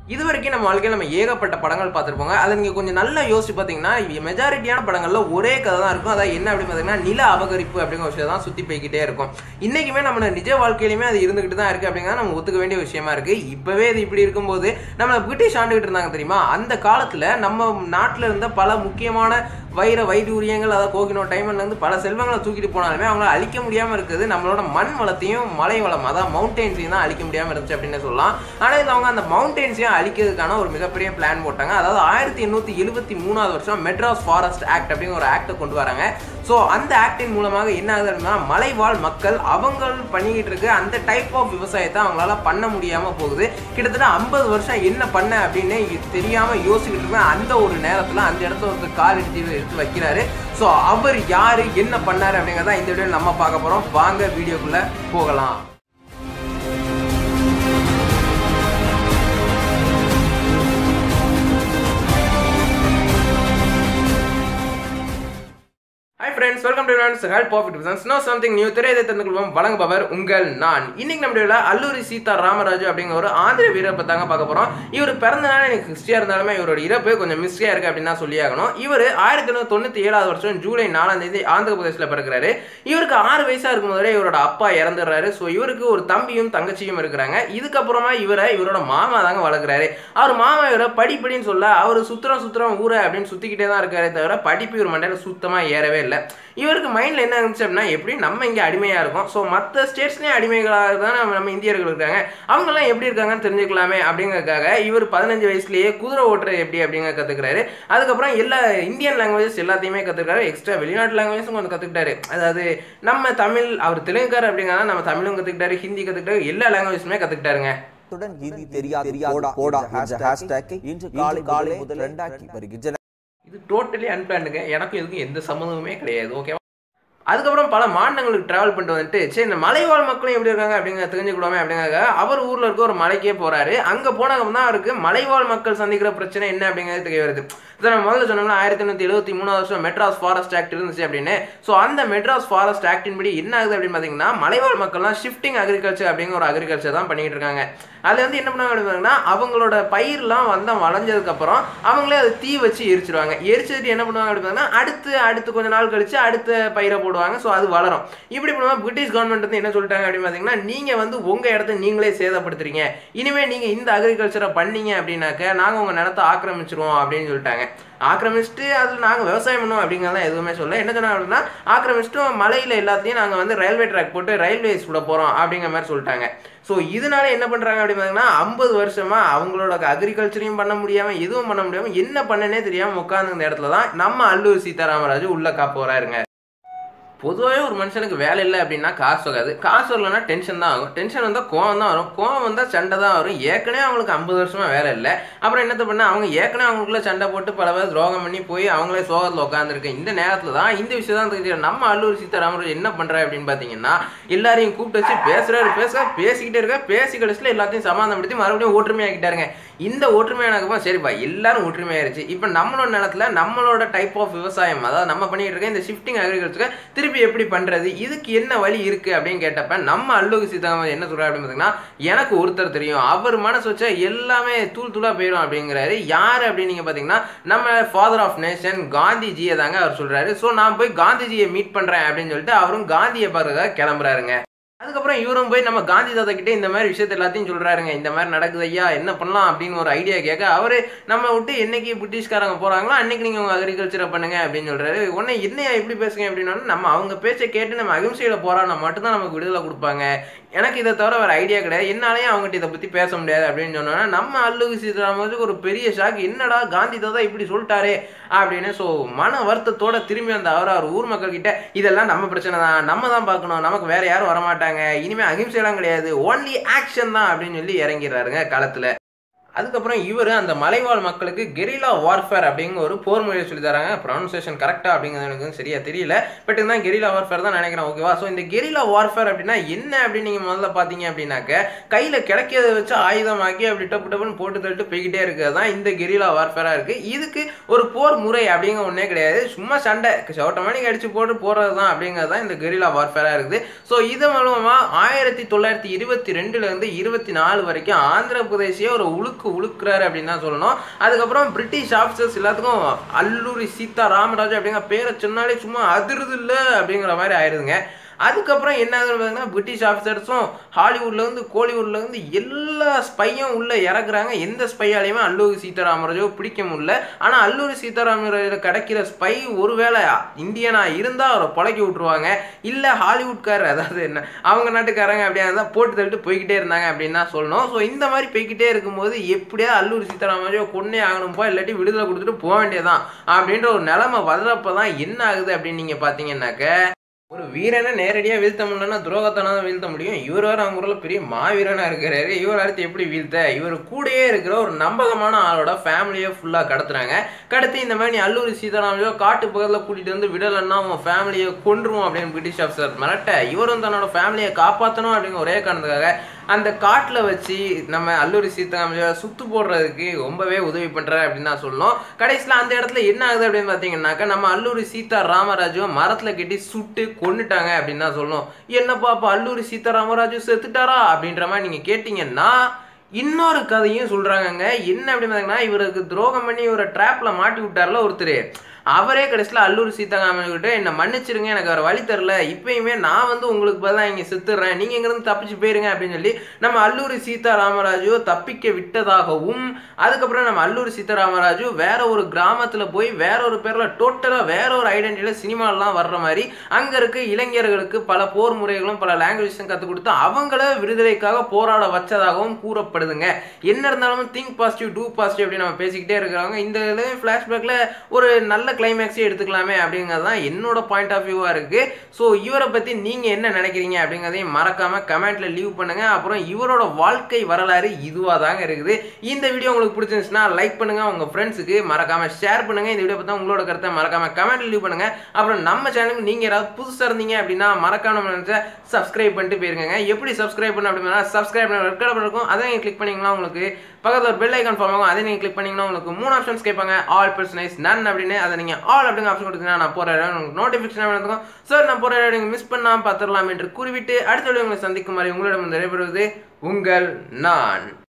இது வரைக்கும் நம்ம வாழ்க்கையில் நம்ம ஏகப்பட்ட படங்கள் பார்த்துருப்போங்க அதை நீங்கள் கொஞ்சம் நல்லா யோசிச்சு பார்த்தீங்கன்னா மெஜாரிட்டியான படங்களில் ஒரே கதை தான் இருக்கும் அதாவது என்ன அப்படின்னு பார்த்தீங்கன்னா நில அபகரிப்பு அப்படிங்கிற விஷயம் தான் சுற்றி போய்கிட்டே இருக்கும் இன்றைக்குமே நம்ம நிஜ வாழ்க்கையிலுமே அது இருந்துகிட்டு தான் இருக்குது அப்படிங்கிறத நம்ம ஒத்துக்க வேண்டிய விஷயமா இருக்குது இப்போவே இது இப்படி இருக்கும்போது நம்ம பிரிட்டிஷ் ஆண்டுகிட்டு இருந்தாங்க தெரியுமா அந்த காலத்தில் நம்ம நாட்டில் இருந்த பல முக்கியமான வைர வைடூரியங்கள் அதாவது கோகினோ டைமண்ட்லேருந்து பல செல்வங்களை தூக்கிட்டு போனாலுமே அவங்கள அழிக்க முடியாமல் இருக்குது நம்மளோட மண் வளத்தையும் மலை வளம் அதாவது மவுண்டெயின்ஸையும் தான் அழிக்க முடியாமல் இருந்துச்சு அப்படின்னு சொல்லலாம் ஆனால் இது அவங்க அந்த மவுண்டெயின்ஸையும் அழிக்கிறதுக்கான ஒரு மிகப்பெரிய பிளான் போட்டாங்க அதாவது ஆயிரத்தி எண்ணூற்றி எழுபத்தி மூணாவது வருஷம் மெட்ராஸ் ஃபாரஸ்ட் ஆக்ட் அப்படிங்கிற ஒரு ஆக்டை கொண்டு வராங்க ஸோ அந்த ஆக்டின் மூலமாக என்ன ஆகுது அப்படின்னா மலைவாழ் மக்கள் அவங்க பண்ணிக்கிட்டு இருக்க அந்த டைப் ஆஃப் விவசாயத்தை அவங்களால பண்ண முடியாமல் போகுது கிட்டத்தட்ட ஐம்பது வருஷம் என்ன பண்ண அப்படின்னு தெரியாமல் யோசிச்சுக்கிட்டு இருக்க அந்த ஒரு நேரத்தில் அந்த இடத்துல ஒருத்தர் கால் எடுத்து எடுத்து வைக்கிறாரு ஸோ அவர் யார் என்ன பண்ணாரு அப்படிங்கிறத இந்த வீடியோ நம்ம பார்க்க போகிறோம் வாங்க வீடியோக்குள்ளே போகலாம் hi friends welcome to friends help of business know something new திரையதை தந்து கொள்வோம் வழங்குபவர் உங்கள் நான் இன்னைக்கு நம்ம அல்லூரி சீதா ராமராஜு அப்படிங்கிற ஒரு ஆந்திர வீரரை பத்தாங்க பார்க்க போறோம் இவர் பிறந்த நாள் எனக்கு ஹிஸ்டியா இருந்தாலுமே இவரோட இறப்பு கொஞ்சம் மிஸ்டியா இருக்கு அப்படின்னு தான் சொல்லியாகணும் இவர் ஆயிரத்தி தொள்ளாயிரத்தி தொண்ணூத்தி ஏழாவது வருஷம் ஜூலை நாலாம் தேதி ஆந்திர பிரதேசில் பிறக்கிறாரு இவருக்கு ஆறு வயசா இருக்கும் போதே இவரோட அப்பா இறந்துடுறாரு ஸோ இவருக்கு ஒரு தம்பியும் தங்கச்சியும் இருக்கிறாங்க இதுக்கப்புறமா இவரை இவரோட மாமா தாங்க வளர்க்குறாரு அவர் மாமா இவரை படிப்படின்னு சொல்ல அவர் சுத்துறோம் சுத்துறோம் ஊரை அப்படின்னு சுத்திக்கிட்டே தான் இருக்காரே தவிர படிப்பு இவர் மண்டையில சுத்தமா ஏறவே இல்லை இவருக்கு மைண்டில் என்ன இருந்துச்சு அப்படின்னா எப்படி நம்ம இங்கே அடிமையாக இருக்கோம் ஸோ மற்ற ஸ்டேட்ஸ்லேயும் அடிமைகளாக தான் நம்ம நம்ம இந்தியர்கள் இருக்காங்க அவங்கெல்லாம் எப்படி இருக்காங்கன்னு தெரிஞ்சுக்கலாமே அப்படிங்கறதுக்காக இவர் பதினஞ்சு வயசுலேயே குதிரை ஓட்டுறது எப்படி அப்படிங்க கற்றுக்கிறாரு அதுக்கப்புறம் எல்லா இந்தியன் லாங்குவேஜஸ் எல்லாத்தையுமே கற்றுக்கிறாரு எக்ஸ்ட்ரா வெளிநாட்டு லாங்குவேஜும் கொஞ்சம் கற்றுக்கிட்டாரு அதாவது நம்ம தமிழ் அவர் தெலுங்குக்கார் அப்படிங்கிறத நம்ம தமிழும் கற்றுக்கிட்டாரு ஹிந்தி கற்றுக்கிட்டாரு எல்லா லாங்குவேஜுமே கற்றுக்கிட்டாருங்க அத்துடன் ஹிந்தி தெரியாது போடா போடா என்ற ஹேஷ்டேக்கை இன்று காலை காலை முதல் ட்ரெண்டாக்கி வருகின்றன இது டோட்டலி அன்பிளான்டுங்க எனக்கும் இதுக்கும் எந்த சம்மந்தமுமே கிடையாது ஓகேவா அதுக்கப்புறம் பல மாநிலங்களுக்கு டிராவல் பண்ணிட்டு வந்துட்டு சரி இந்த மலைவாழ் மக்களும் எப்படி இருக்காங்க அப்படிங்கிற தெரிஞ்சுக்கூடாமே அப்படிங்கிறத அவர் ஊரில் இருக்க ஒரு மலைக்கே போகிறாரு அங்கே போனவங்க தான் அவருக்கு மலைவாழ் மக்கள் சந்திக்கிற பிரச்சனை என்ன அப்படிங்கிறது தெரிய வருது இதை நம்ம முதல்ல சொன்னோம்னா ஆயிரத்தி எண்ணூற்றி எழுபத்தி மூணாவது வருஷம் மெட்ராஸ் ஃபாரஸ்ட் ஆக்ட் இருந்துச்சு அப்படின்னு ஸோ அந்த மெட்ராஸ் ஃபாரஸ்ட் ஆக்டின் படி என்ன ஆகுது அப்படின்னு பார்த்தீங்கன்னா மலைவாழ் மக்கள்லாம் ஷிஃப்டிங் அக்ரிகல்ச்சர் அப்படிங்கிற ஒரு அக்ரிகல்ச்சர் தான் பண்ணிட்டு இருக்காங்க அது வந்து என்ன பண்ணுவாங்க அப்படின்னா அவங்களோட பயிர்லாம் வந்து வளைஞ்சதுக்கப்புறம் அவங்களே அதை தீ வச்சு எரிச்சிருவாங்க எரிச்சிட்டு என்ன பண்ணுவாங்க அப்படின்னா அடுத்து அடுத்து கொஞ்ச நாள் கழிச்சு அடுத்த பயிரை போடுவாங்க ஸோ அது வளரும் இப்படி பண்ணுவோம் பிரிட்டிஷ் கவர்மெண்ட் வந்து என்ன சொல்லிட்டாங்க அப்படின்னு பார்த்தீங்கன்னா நீங்கள் வந்து உங்கள் இடத்த நீங்களே சேதப்படுத்துறீங்க இனிமேல் நீங்கள் இந்த அக்ரிகல்ச்சரை பண்ணீங்க அப்படின்னாக்க நாங்கள் உங்கள் நிலத்தை ஆக்கிரமிச்சிருவோம் அப்படின்னு சொல்லிட்டாங்க ஆக்கிரமிச்சுட்டு அதில் நாங்கள் விவசாயம் பண்ணுவோம் அப்படிங்கிறத எதுவுமே சொல்ல என்ன சொன்னாங்க அப்படின்னா ஆக்கிரமிச்சுட்டு மலையில் எல்லாத்தையும் நாங்கள் வந்து ரயில்வே ட்ராக் போட்டு ரயில்வேஸ் விட போகிறோம் அப்படிங்கிற மாதிரி சொல்லிட்டாங்க ஸோ இதனால என்ன பண்ணுறாங்க அப்படின்னு பார்த்தீங்கன்னா ஐம்பது வருஷமாக அவங்களோட அக்ரிகல்ச்சரையும் பண்ண முடியாமல் எதுவும் பண்ண முடியாமல் என்ன பண்ணனே தெரியாமல் உட்காந்து இந்த இடத்துல தான் நம்ம அல்லூர் சீதாராமராஜு உள்ள காப்போறாருங்க பொதுவாகவே ஒரு மனுஷனுக்கு வேலை இல்லை அப்படின்னா காசு வராது காசு வரலன்னா டென்ஷன் தான் ஆகும் டென்ஷன் வந்தால் கோவம் தான் வரும் கோவம் வந்தால் சண்டை தான் வரும் ஏற்கனவே அவங்களுக்கு ஐம்பது வருஷமாக வேலை இல்லை அப்புறம் என்னத்த பண்ண அவங்க ஏற்கனவே அவங்களுக்குள்ள சண்டை போட்டு பல பேர் துரோகம் பண்ணி போய் அவங்களே சோகத்தில் உட்காந்துருக்கு இந்த நேரத்தில் தான் இந்த விஷயம் தான் தெரியும் நம்ம அல்லூர் சீதாராமராஜ் என்ன பண்ணுறாரு அப்படின்னு பார்த்தீங்கன்னா எல்லாரையும் கூப்பிட்டு வச்சு பேசுறாரு பேச பேசிக்கிட்டே இருக்க பேசி கடைசியில் எல்லாத்தையும் சமாதானப்படுத்தி மறுபடியும் ஒற்றுமையாக்கிட்டாருங்க இந்த ஒற்றுமையானதுக்கப்புறம் சரிப்பா எல்லாரும் ஒற்றுமையாயிருச்சு இப்போ நம்மளோட நிலத்துல நம்மளோட டைப் ஆஃப் விவசாயம் அதாவது நம்ம பண்ணிட்டு இருக்க இந்த ஷிஃப்டிங் அக்ரிகல்ச்சரை திருப்பி எப்படி பண்றது இதுக்கு என்ன வழி இருக்கு அப்படின்னு கேட்டப்ப நம்ம அல்லுகு சீதாராமன் என்ன சொல்றாரு அப்படின்னு பார்த்தீங்கன்னா எனக்கு ஒருத்தர் தெரியும் அவர் மனசு வச்சா எல்லாமே தூள் தூளா போயிடும் அப்படிங்கிறாரு யார் அப்படின்னு நீங்க பார்த்தீங்கன்னா நம்ம ஃபாதர் ஆஃப் நேஷன் காந்திஜியை தாங்க அவர் சொல்றாரு ஸோ நான் போய் காந்திஜியை மீட் பண்றேன் அப்படின்னு சொல்லிட்டு அவரும் காந்தியை பார்க்கறதுக்காக கிளம்புறாருங்க அதுக்கப்புறம் இவரும் போய் நம்ம காந்தி தாத்தா கிட்டே இந்த மாதிரி விஷயத்த எல்லாத்தையும் சொல்றாருங்க இந்த மாதிரி நடக்குது ஐயா என்ன பண்ணலாம் அப்படின்னு ஒரு ஐடியா கேட்க அவரு நம்ம விட்டு என்னைக்கு பிரிட்டிஷ்காரங்க போறாங்களோ அன்னைக்கு நீங்க உங்க அக்ரிகல்ச்சரை பண்ணுங்க அப்படின்னு சொல்றாரு உடனே என்னையா இப்படி பேசுங்க அப்படின்னா நம்ம அவங்க பேச்சை கேட்டு நம்ம அகிம்சையில போறான்னா மட்டும்தான் நமக்கு விடுதலை கொடுப்பாங்க எனக்கு இதை தவிர வேற ஐடியா கிடையாது என்னாலையும் அவங்ககிட்ட இதை பத்தி பேச முடியாது அப்படின்னு சொன்னோன்னா நம்ம அல்லுகு சீதாராமனுக்கு ஒரு பெரிய ஷாக் என்னடா காந்தி தாத்தா இப்படி சொல்லிட்டாரே அப்படின்னு ஸோ மன வருத்தத்தோட திரும்பி அந்த அவர் அவர் ஊர் மக்கள் கிட்ட இதெல்லாம் நம்ம பிரச்சனை தான் நம்ம தான் பார்க்கணும் நமக்கு வேற யாரும் வரமாட்டாங்க இனிமே அகிம்சையெல்லாம் கிடையாது ஓன்லி ஆக்ஷன் தான் அப்படின்னு சொல்லி இறங்கிடுறாருங்க களத்துல அதுக்கப்புறம் இவர் அந்த மலைவாழ் மக்களுக்கு கெரிலா வார்ஃபேர் அப்படிங்கிற ஒரு போர் மொழியை சொல்லி தராங்க ப்ரொனன்சியேஷன் கரெக்டாக அப்படிங்கிறது எனக்கு சரியா தெரியல பட் இருந்தால் கெரிலா வார்ஃபேர் தான் நினைக்கிறேன் ஓகேவா ஸோ இந்த கெரிலா வார்ஃபேர் அப்படின்னா என்ன அப்படின்னு நீங்கள் முதல்ல பார்த்தீங்க அப்படின்னாக்க கையில் கிடைக்கிறத வச்சு ஆயுதமாக்கி அப்படி டப்பு டப்புன்னு போட்டு தள்ளிட்டு போய்கிட்டே இருக்கிறது தான் இந்த கெரிலா வார்ஃபேராக இருக்குது இதுக்கு ஒரு போர் முறை அப்படிங்கிற ஒன்றே கிடையாது சும்மா சண்டை சவட்டமணிக்கு அடிச்சு போட்டு போகிறது தான் அப்படிங்கிறது தான் இந்த கெரிலா வார்ஃபேராக இருக்குது ஸோ இது மூலமாக ஆயிரத்தி தொள்ளாயிரத்தி இருபத்தி ரெண்டுலேருந்து இருபத்தி நாலு வரைக்கும் ஆந்திர பிரதேசிய ஒரு உழுக்கு உழுக்கு உழுக்குறாரு அப்படின்னு தான் சொல்லணும் அதுக்கப்புறம் பிரிட்டிஷ் ஆஃபீஸர்ஸ் எல்லாத்துக்கும் அல்லூரி சீதா ராமராஜ் அப்படிங்கிற பேரை சொன்னாலே சும்மா அதிருது இல்லை அப்படிங்கிற மாதிரி ஆயிடுதுங்க அதுக்கப்புறம் என்ன ஆகுதுன்னு பார்த்தீங்கன்னா பிரிட்டிஷ் ஆஃபீஸர்ஸும் ஹாலிவுட்லேருந்து கோலிவுட்லேருந்து எல்லா ஸ்பையும் உள்ளே இறக்குறாங்க எந்த ஸ்பையாலையுமே அல்லூரி சீதாராமராஜோ பிடிக்க முடியல ஆனால் அல்லூரி சீதாராமராஜில் கிடைக்கிற ஸ்பை ஒருவேளை இந்தியனா இருந்தால் அவரை பழக்கி விட்ருவாங்க இல்லை ஹாலிவுட்காரர் அதாவது என்ன அவங்க நாட்டுக்காரங்க அப்படியே தான் போட்டு தள்ளிட்டு போய்கிட்டே இருந்தாங்க அப்படின்னு தான் சொல்லணும் ஸோ இந்த மாதிரி போய்கிட்டே இருக்கும்போது எப்படியா அல்லூரி சீதாராமராஜோ கொன்னே ஆகணும்ப்பா இல்லாட்டி விடுதலை கொடுத்துட்டு போக வேண்டியதான் அப்படின்ற ஒரு நிலைமை வர்றப்ப தான் என்ன ஆகுது அப்படின்னு நீங்கள் பார்த்தீங்கன்னாக்க ஒரு வீரனை நேரடியாக வீழ்த்த முடியலன்னா துரோகத்தான தான் வீழ்த்த முடியும் இவர் வேறு அவங்க ஊரில் பெரிய மாவீரனாக இருக்கிறாரு இவர் அடுத்து எப்படி வீழ்த்த இவர் கூடயே இருக்கிற ஒரு நம்பகமான ஆளோட ஃபேமிலியை ஃபுல்லாக கடத்துறாங்க கடத்தி இந்த மாதிரி நீ அல்லூரி சீதாராமையோ காட்டு பக்கத்தில் கூட்டிகிட்டு வந்து விடலைன்னா அவன் ஃபேமிலியை கொன்றுவோம் அப்படின்னு பிரிட்டிஷ் ஆஃபீஸர் மிரட்ட இவரும் தன்னோட ஃபேமிலியை காப்பாற்றணும் அப்படிங்கிற ஒரே காரணத்துக்காக அந்த காட்டில் வச்சு நம்ம அல்லூரி சீதாராமையை சுத்து போடுறதுக்கு ரொம்பவே உதவி பண்ணுறாரு அப்படின்னு தான் சொல்லணும் கடைசியில் அந்த இடத்துல என்ன ஆகுது அப்படின்னு பார்த்தீங்கன்னாக்கா நம்ம அல்லூரி சீதா ராமராஜுவை மரத்தில் கட்டி சுட்டு கொன்னுட்டாங்க அப்படின்னு தான் சொல்லணும் என்னப்பா அப்போ அல்லூரி சீதா ராமராஜு செத்துட்டாரா அப்படின்ற மாதிரி நீங்கள் கேட்டிங்கன்னா இன்னொரு கதையும் சொல்கிறாங்கங்க என்ன அப்படின்னு பார்த்தீங்கன்னா இவருக்கு துரோகம் பண்ணி இவரை ட்ராப்பில் மாட்டி விட்டார்ல ஒருத்தர் அவரே கடைசியில் அல்லூர் சீதாராமன் கிட்ட என்னை மன்னிச்சிருங்க எனக்கு வேறு வழி தரல இப்பயுமே நான் வந்து உங்களுக்கு பதிலாக இங்கே செத்துடுறேன் நீங்கள் இங்கேருந்து தப்பிச்சு போயிருங்க அப்படின்னு சொல்லி நம்ம அல்லூரி சீதாராமராஜு தப்பிக்க விட்டதாகவும் அதுக்கப்புறம் நம்ம அல்லூரி சீதாராமராஜு வேற ஒரு கிராமத்தில் போய் வேற ஒரு பேரில் டோட்டலாக வேற ஒரு ஐடென்டிட்டியில் சினிமாலாம் வர்ற மாதிரி அங்கே இருக்க இளைஞர்களுக்கு பல போர் முறைகளும் பல லாங்குவேஜஸும் கற்றுக் கொடுத்து அவங்கள விடுதலைக்காக போராட வச்சதாகவும் கூறப்படுதுங்க என்ன இருந்தாலும் திங்க் பாசிட்டிவ் டூ பாசிட்டிவ் அப்படின்னு நம்ம பேசிக்கிட்டே இருக்கிறாங்க இந்த இதில் ஃப்ளாஷ்பேக்கில் ஒரு நல்ல கிளைமேக்ஸே எடுத்துக்கலாமே அப்படிங்கிறது தான் என்னோட பாயிண்ட் ஆஃப் வியூவாக இருக்குது ஸோ இவரை பற்றி நீங்கள் என்ன நினைக்கிறீங்க அப்படிங்கிறதையும் மறக்காமல் கமெண்ட்டில் லீவ் பண்ணுங்கள் அப்புறம் இவரோட வாழ்க்கை வரலாறு இதுவாக தாங்க இருக்குது இந்த வீடியோ உங்களுக்கு பிடிச்சிருந்துச்சுன்னா லைக் பண்ணுங்கள் உங்கள் ஃப்ரெண்ட்ஸுக்கு மறக்காமல் ஷேர் பண்ணுங்கள் இந்த வீடியோ பற்றி உங்களோட கருத்தை மறக்காமல் கமெண்ட்டில் லீவ் பண்ணுங்கள் அப்புறம் நம்ம சேனலுக்கு நீங்கள் யாராவது புதுசாக இருந்தீங்க அப்படின்னா மறக்காம நினச்சா சப்ஸ்கிரைப் பண்ணிட்டு போயிருங்க எப்படி சப்ஸ்கிரைப் பண்ண அப்படின்னா சப்ஸ்கிரைப் பண்ண ரெட் கலர் இருக்கும் அதை நீங்கள் கிளிக் பண்ணிங்கன்னா உங்களுக்கு பக்கத்தில் ஒரு பெல் ஐக்கான் ஃபார்ம் ஆகும் அதை நீங்கள் கிளிக் பண்ணிங்கன்னா உங்களுக்கு மூணு ஆப்ஷன்ஸ் கேட்பாங்க ஆல் பர்சனைஸ் நன் அப்படின்னு அதை நீங்கள் ஆல் அப்படிங்க ஆப்ஷன் கொடுத்தீங்கன்னா நான் போகிற இடம் உங்களுக்கு நோட்டிஃபிகேஷன் வந்துக்கும் சார் நான் போகிற இடம் மிஸ் பண்ணாமல் பார்த்துடலாம் என்று கூறிவிட்டு அடுத்த வீடியோ உங்களை சந்திக்கும் மாதிரி உங்களிடம் விடைபெறுவது உங்கள் நான்